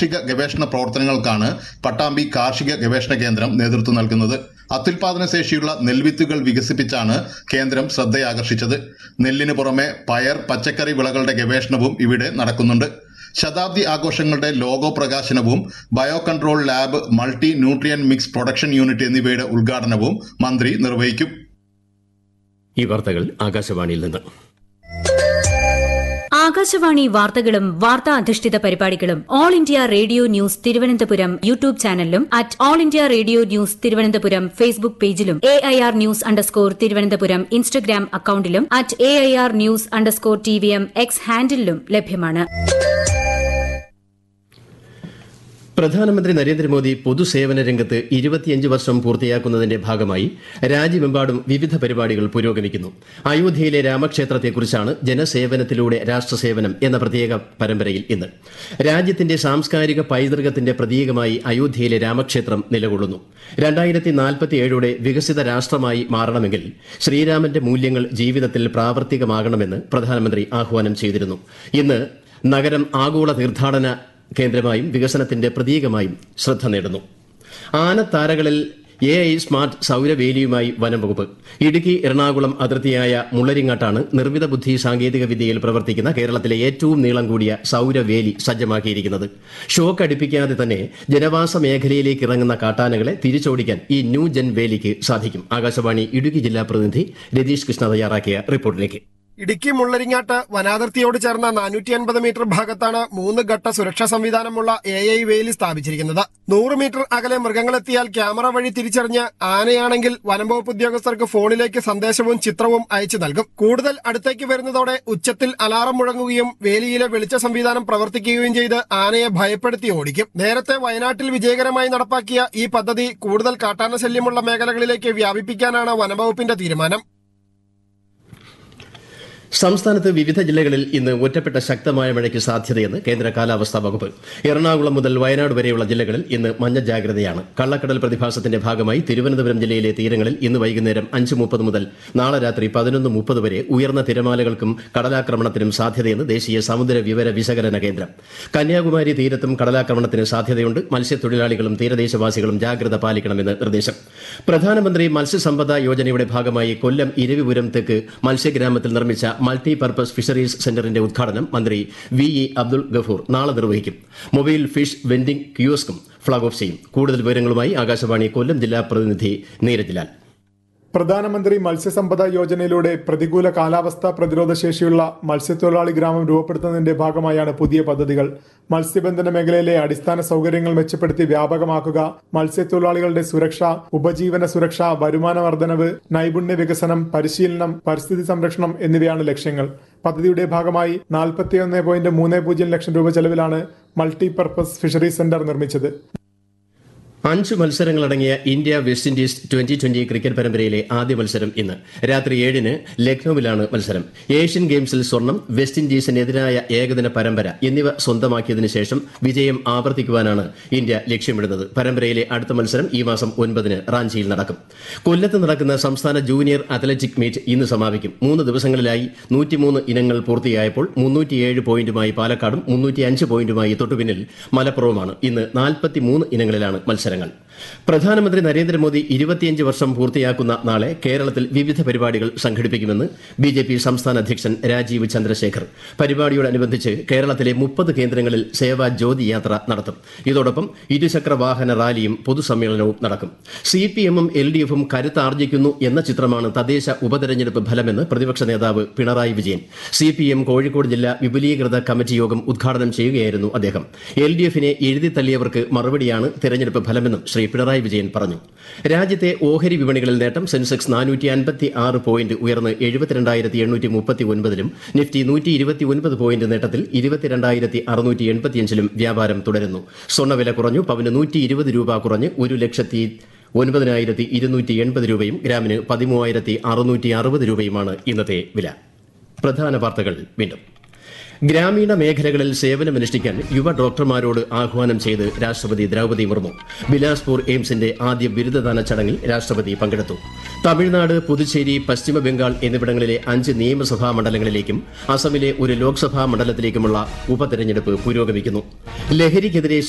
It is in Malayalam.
കാർഷിക ഗവേഷണ പ്രവർത്തനങ്ങൾക്കാണ് പട്ടാമ്പി കാർഷിക ഗവേഷണ കേന്ദ്രം നേതൃത്വം നൽകുന്നത് അത്യുൽപാദന ശേഷിയുള്ള നെൽവിത്തുകൾ വികസിപ്പിച്ചാണ് കേന്ദ്രം ശ്രദ്ധയാകർഷിച്ചത് നെല്ലിന് പുറമെ പയർ പച്ചക്കറി വിളകളുടെ ഗവേഷണവും ഇവിടെ നടക്കുന്നുണ്ട് ശതാബ്ദി ആഘോഷങ്ങളുടെ ലോഗോ പ്രകാശനവും bio control lab multi nutrient mix production unit എന്നിവയുടെ ഉദ്ഘാടനവും മന്ത്രി നിർവഹിക്കും ഈ വാർത്തകൾ ആകാശവാണിയിൽ നിന്ന് ആകാശവാണി വാർത്തകളും വാർത്താ അധിഷ്ഠിത പരിപാടികളും all India radio news Thiruvananthapuram YouTube ചാനലിലും at all India radio news Thiruvananthapuram Facebook പേജിലും A I R news underscore Thiruvananthapuram Instagram അക്കൌണ്ടിലും at A I R news underscore T V M X ഹാൻഡിലും ലഭ്യമാണ് പ്രധാനമന്ത്രി നരേന്ദ്രമോദി പൊതുസേവന രംഗത്ത് ഇരുപത്തിയഞ്ച് വർഷം പൂർത്തിയാക്കുന്നതിന്റെ ഭാഗമായി രാജ്യമെമ്പാടും വിവിധ പരിപാടികൾ പുരോഗമിക്കുന്നു അയോധ്യയിലെ രാമക്ഷേത്രത്തെക്കുറിച്ചാണ് ജനസേവനത്തിലൂടെ രാഷ്ട്രസേവനം എന്ന പ്രത്യേക പരമ്പരയിൽ ഇന്ന് രാജ്യത്തിന്റെ സാംസ്കാരിക പൈതൃകത്തിന്റെ പ്രതീകമായി അയോധ്യയിലെ രാമക്ഷേത്രം നിലകൊള്ളുന്നു രണ്ടായിരത്തി നാൽപ്പത്തിയേഴോടെ വികസിത രാഷ്ട്രമായി മാറണമെങ്കിൽ ശ്രീരാമന്റെ മൂല്യങ്ങൾ ജീവിതത്തിൽ പ്രാവർത്തികമാകണമെന്ന് പ്രധാനമന്ത്രി ആഹ്വാനം ചെയ്തിരുന്നു ഇന്ന് നഗരം ആഗോള തീർത്ഥാടന കേന്ദ്രമായും വികസനത്തിന്റെ പ്രതീകമായും ശ്രദ്ധ നേടുന്നു ആനത്താരകളിൽ എ ഐ സ്മാർട്ട് സൌരവേലിയുമായി വനംവകുപ്പ് ഇടുക്കി എറണാകുളം അതിർത്തിയായ മുള്ളരിങ്ങാട്ടാണ് നിർമ്മിത ബുദ്ധി സാങ്കേതിക വിദ്യയിൽ പ്രവർത്തിക്കുന്ന കേരളത്തിലെ ഏറ്റവും നീളം കൂടിയ സൌരവേലി സജ്ജമാക്കിയിരിക്കുന്നത് ഷോക്ക് അടുപ്പിക്കാതെ തന്നെ ജനവാസ മേഖലയിലേക്ക് ഇറങ്ങുന്ന കാട്ടാനകളെ തിരിച്ചോടിക്കാൻ ഈ ന്യൂ ജെൻ വേലിക്ക് സാധിക്കും ആകാശവാണി ഇടുക്കി ജില്ലാ പ്രതിനിധി രതീഷ് കൃഷ്ണ തയ്യാറാക്കിയ റിപ്പോർട്ടിലേക്ക് ഇടുക്കി മുള്ളരിങ്ങാട്ട് വനാതിർത്തിയോട് ചേർന്ന നാനൂറ്റി അൻപത് മീറ്റർ ഭാഗത്താണ് മൂന്ന് ഘട്ട സുരക്ഷാ സംവിധാനമുള്ള എ ഐ വേലി സ്ഥാപിച്ചിരിക്കുന്നത് നൂറ് മീറ്റർ അകലെ മൃഗങ്ങളെത്തിയാൽ ക്യാമറ വഴി തിരിച്ചറിഞ്ഞ് ആനയാണെങ്കിൽ വനംവകുപ്പ് ഉദ്യോഗസ്ഥർക്ക് ഫോണിലേക്ക് സന്ദേശവും ചിത്രവും അയച്ചു നൽകും കൂടുതൽ അടുത്തേക്ക് വരുന്നതോടെ ഉച്ചത്തിൽ അലാറം മുഴങ്ങുകയും വേലിയിലെ വെളിച്ച സംവിധാനം പ്രവർത്തിക്കുകയും ചെയ്ത് ആനയെ ഭയപ്പെടുത്തി ഓടിക്കും നേരത്തെ വയനാട്ടിൽ വിജയകരമായി നടപ്പാക്കിയ ഈ പദ്ധതി കൂടുതൽ കാട്ടാന ശല്യമുള്ള മേഖലകളിലേക്ക് വ്യാപിപ്പിക്കാനാണ് വനംവകുപ്പിന്റെ തീരുമാനം സംസ്ഥാനത്ത് വിവിധ ജില്ലകളിൽ ഇന്ന് ഒറ്റപ്പെട്ട ശക്തമായ മഴയ്ക്ക് സാധ്യതയെന്ന് കേന്ദ്ര കാലാവസ്ഥാ വകുപ്പ് എറണാകുളം മുതൽ വയനാട് വരെയുള്ള ജില്ലകളിൽ ഇന്ന് മഞ്ഞ ജാഗ്രതയാണ് കള്ളക്കടൽ പ്രതിഭാസത്തിന്റെ ഭാഗമായി തിരുവനന്തപുരം ജില്ലയിലെ തീരങ്ങളിൽ ഇന്ന് വൈകുന്നേരം അഞ്ച് മുപ്പത് മുതൽ നാളെ രാത്രി പതിനൊന്ന് മുപ്പത് വരെ ഉയർന്ന തിരമാലകൾക്കും കടലാക്രമണത്തിനും സാധ്യതയെന്ന് ദേശീയ സമുദ്ര വിവര വിശകലന കേന്ദ്രം കന്യാകുമാരി തീരത്തും കടലാക്രമണത്തിന് സാധ്യതയുണ്ട് മത്സ്യത്തൊഴിലാളികളും തീരദേശവാസികളും ജാഗ്രത പാലിക്കണമെന്ന് നിർദ്ദേശം പ്രധാനമന്ത്രി മത്സ്യസമ്പദ യോജനയുടെ ഭാഗമായി കൊല്ലം ഇരവിപുരം തെക്ക് മത്സ്യഗ്രാമത്തിൽ നിർമ്മിച്ച മൾട്ടി പർപ്പസ് ഫിഷറീസ് സെന്ററിന്റെ ഉദ്ഘാടനം മന്ത്രി വി ഇ അബ്ദുൾ ഗഫൂർ നാളെ നിർവഹിക്കും മൊബൈൽ ഫിഷ് വെൻഡിംഗ് കിയോസ്കും ഫ്ളാഗ് ഓഫ് ചെയ്യും കൂടുതൽ വിവരങ്ങളുമായി ആകാശവാണി കൊല്ലം ജില്ലാ പ്രതിനിധി നീരജ് ലാൽ പ്രധാനമന്ത്രി മത്സ്യസമ്പദ യോജനയിലൂടെ പ്രതികൂല കാലാവസ്ഥ പ്രതിരോധ ശേഷിയുള്ള മത്സ്യത്തൊഴിലാളി ഗ്രാമം രൂപപ്പെടുത്തുന്നതിന്റെ ഭാഗമായാണ് പുതിയ പദ്ധതികൾ മത്സ്യബന്ധന മേഖലയിലെ അടിസ്ഥാന സൗകര്യങ്ങൾ മെച്ചപ്പെടുത്തി വ്യാപകമാക്കുക മത്സ്യത്തൊഴിലാളികളുടെ സുരക്ഷ ഉപജീവന സുരക്ഷ വരുമാന വർധനവ് നൈപുണ്യ വികസനം പരിശീലനം പരിസ്ഥിതി സംരക്ഷണം എന്നിവയാണ് ലക്ഷ്യങ്ങൾ പദ്ധതിയുടെ ഭാഗമായി നാൽപ്പത്തിയൊന്ന് പോയിന്റ് മൂന്ന് പൂജ്യം ലക്ഷം രൂപ ചെലവിലാണ് മൾട്ടി പർപ്പസ് ഫിഷറീസ് സെന്റർ നിർമ്മിച്ചത് അഞ്ച് മത്സരങ്ങളടങ്ങിയ India West Indies twenty twenty cricket പരമ്പരയിലെ ആദ്യ മത്സരം ഇന്ന് രാത്രി ഏഴിന് ലക്നൌവിലാണ് മത്സരം ഏഷ്യൻ ഗെയിംസിൽ സ്വർണം വെസ്റ്റ് ഇൻഡീസിനെതിരായ ഏകദിന പരമ്പര എന്നിവ സ്വന്തമാക്കിയതിനു ശേഷം വിജയം ആവർത്തിക്കുവാനാണ് ഇന്ത്യ ലക്ഷ്യമിടുന്നത് പരമ്പരയിലെ അടുത്ത മത്സരം ഈ മാസം ഒൻപതിന് റാഞ്ചിയിൽ നടക്കും കൊല്ലത്ത് നടക്കുന്ന സംസ്ഥാന ജൂനിയർ അത്ലറ്റിക് മീറ്റ് ഇന്ന് സമാപിക്കും മൂന്ന് ദിവസങ്ങളിലായി നൂറ്റിമൂന്ന് ഇനങ്ങൾ പൂർത്തിയായപ്പോൾ മുന്നൂറ്റിയേഴ് പോയിന്റുമായി പാലക്കാടും മുന്നൂറ്റിയഞ്ച് പോയിന്റുമായി തൊട്ടുപിന്നിൽ മലപ്പുറവുമാണ് ഇന്ന് നാൽപ്പത്തിമൂന്ന് ഇനങ്ങളിലാണ് മത്സരങ്ങൾ പ്രധാനമന്ത്രി നരേന്ദ്രമോദി ഇരുപത്തിയഞ്ച് വർഷം പൂർത്തിയാക്കുന്ന നാളെ കേരളത്തിൽ വിവിധ പരിപാടികൾ സംഘടിപ്പിക്കുമെന്ന് ബി ജെ പി സംസ്ഥാന അധ്യക്ഷൻ രാജീവ് ചന്ദ്രശേഖർ പരിപാടിയോടനുബന്ധിച്ച് കേരളത്തിലെ മുപ്പത് കേന്ദ്രങ്ങളിൽ സേവാ ജ്യോതി യാത്ര നടത്തും ഇതോടൊപ്പം ഇരുചക്ര വാഹന റാലിയും പൊതുസമ്മേളനവും നടക്കും സി പി എമ്മും എൽ ഡി എഫും കരുത്താർജിക്കുന്നു എന്ന ചിത്രമാണ് തദ്ദേശ ഉപതെരഞ്ഞെടുപ്പ് ഫലമെന്ന് പ്രതിപക്ഷ നേതാവ് Pinarayi Vijayan C P M Kozhikode ജില്ലാ വിപുലീകൃത കമ്മിറ്റി യോഗം ഉദ്ഘാടനം ചെയ്യുകയായിരുന്നു അദ്ദേഹം എൽ ഡി എഫിനെ എഴുതിത്തള്ളിയവർക്ക് മറുപടിയാണ് തെരഞ്ഞെടുപ്പ് ഫലമെന്നും ശ്രീ പിണറായി വിജയൻ പറഞ്ഞു രാജ്യത്തെ ഓഹരി വിപണികളിൽ നേട്ടം സെൻസെക്സ് നാനൂറ്റി അൻപത്തി ആറ് പോയിന്റ് ഉയർന്ന് എഴുപത്തിരണ്ടായിരത്തി എണ്ണൂറ്റി മുപ്പത്തി ഒൻപതിലും നിഫ്റ്റി നൂറ്റി ഇരുപത്തി ഒൻപത് പോയിന്റ് നേട്ടത്തിൽ ഇരുപത്തിരണ്ടായിരത്തി അറുന്നൂറ്റി എൺപത്തിയഞ്ചിലും വ്യാപാരം തുടരുന്നു സ്വർണ്ണവില കുറഞ്ഞു പവന് നൂറ്റി ഇരുപത് രൂപ കുറഞ്ഞ് ഒരു ലക്ഷത്തി ഒൻപതിനായിരത്തി ഇരുന്നൂറ്റി എൺപത് രൂപയും ഗ്രാമിന് പതിമൂവായിരത്തി അറുന്നൂറ്റി അറുപത് രൂപയുമാണ് ഇന്നത്തെ വില പ്രധാന വാർത്തകൾ വീണ്ടും ഗ്രാമീണ മേഖലകളിൽ സേവനമനുഷ്ഠിക്കാൻ യുവ ഡോക്ടർമാരോട് ആഹ്വാനം ചെയ്ത് രാഷ്ട്രപതി ദ്രൗപദി മുർമു ബിലാസ്പൂർ എയിംസിന്റെ ആദ്യ ബിരുദദാന ചടങ്ങിൽ രാഷ്ട്രപതി പങ്കെടുത്തു തമിഴ്നാട് പുതുച്ചേരി പശ്ചിമ ബംഗാൾ എന്നിവിടങ്ങളിലെ അഞ്ച് നിയമസഭാ മണ്ഡലങ്ങളിലേക്കും അസമിലെ ഒരു ലോക്സഭാ മണ്ഡലത്തിലേക്കുമുള്ള ഉപതെരഞ്ഞെടുപ്പ് പുരോഗമിക്കുന്നു ലഹരിക്കെതിരെ